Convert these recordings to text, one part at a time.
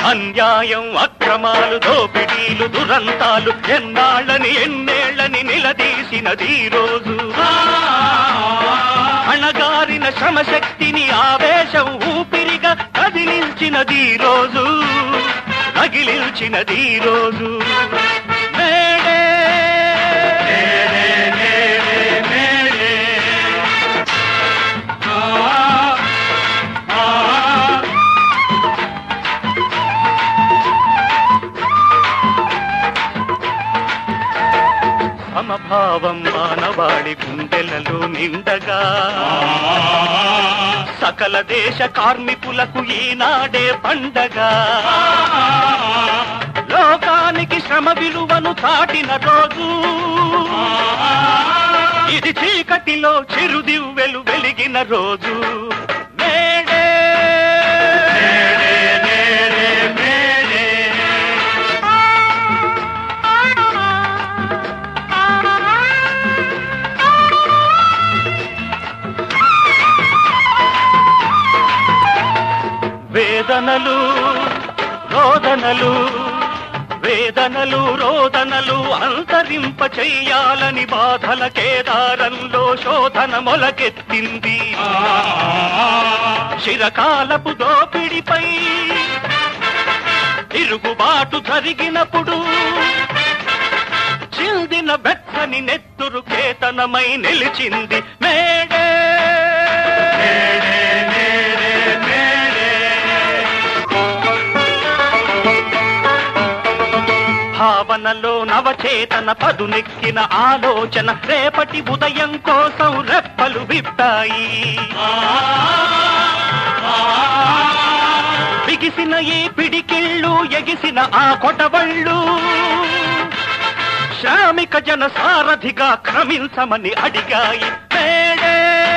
అన్యాయం అక్రమాలు దోపిడీలు దురంతాలు ఎన్నాళ్ళని ఎన్నేళ్ళని నిలదీసినది ఈ రోజు అణగారిన శ్రమశక్తిని ఆవేశం ఊపిరిగా కదిలించినది ఈ రోజు రగిలించినది ఈ రోజు మేడే మేడే, మేడే, మేడే. ఆ, ఆ. సమభావం మానవాళి గుండెలలో నిండగా సకల దేశ కార్మికులకు ఈనాడే పండగ లోకానికి శ్రమ విలువను చాటిన రోజు ఇది చీకటిలో చిరుదివ్వెలు వెలిగిన రోజు మేడే మేడే, మేడే, మేడే. వేదనలు రోదనలు వేదనలు రోదనలు అంతరింప చెయ్యాలని బాధల కేదారంలో శోధన మొలకెత్తింది చిరకాలపు దోపిడిపై తిరుగుబాటు జరిగినప్పుడు చిందిన వెచ్చని నెత్తురు కేతనమై నిలిచింది మేడే మేడే, మేడే, మేడే. భావనలో నవచేతన పదునెక్కిన ఆలోచన రేపటి ఉదయం కోసం రెప్పలు విప్పాయి బిగిసిన ఈ పిడికిళ్ళు ఎగిసిన ఆ కొటవళ్ళు శ్రామిక జన సారథిగా క్రమించమని అడిగాయి May Day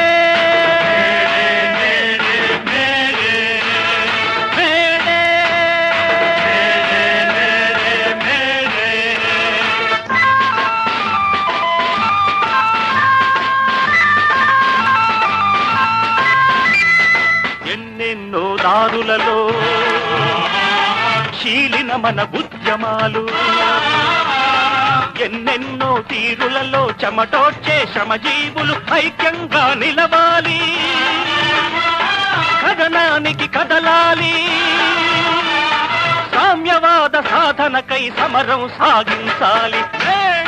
May Day, May Day, May Day, May Day, May Day. ఎన్నెన్నో దారులలో శీలిన మన ఉద్యమాలు ఎన్నెన్నో తీరులలో చెమటోడ్చే శ్రమజీవులు ఐక్యంగా నిలవాలి కథనానికి కదలాలి సామ్యవాద సాధనకై సమరం సాగించాలి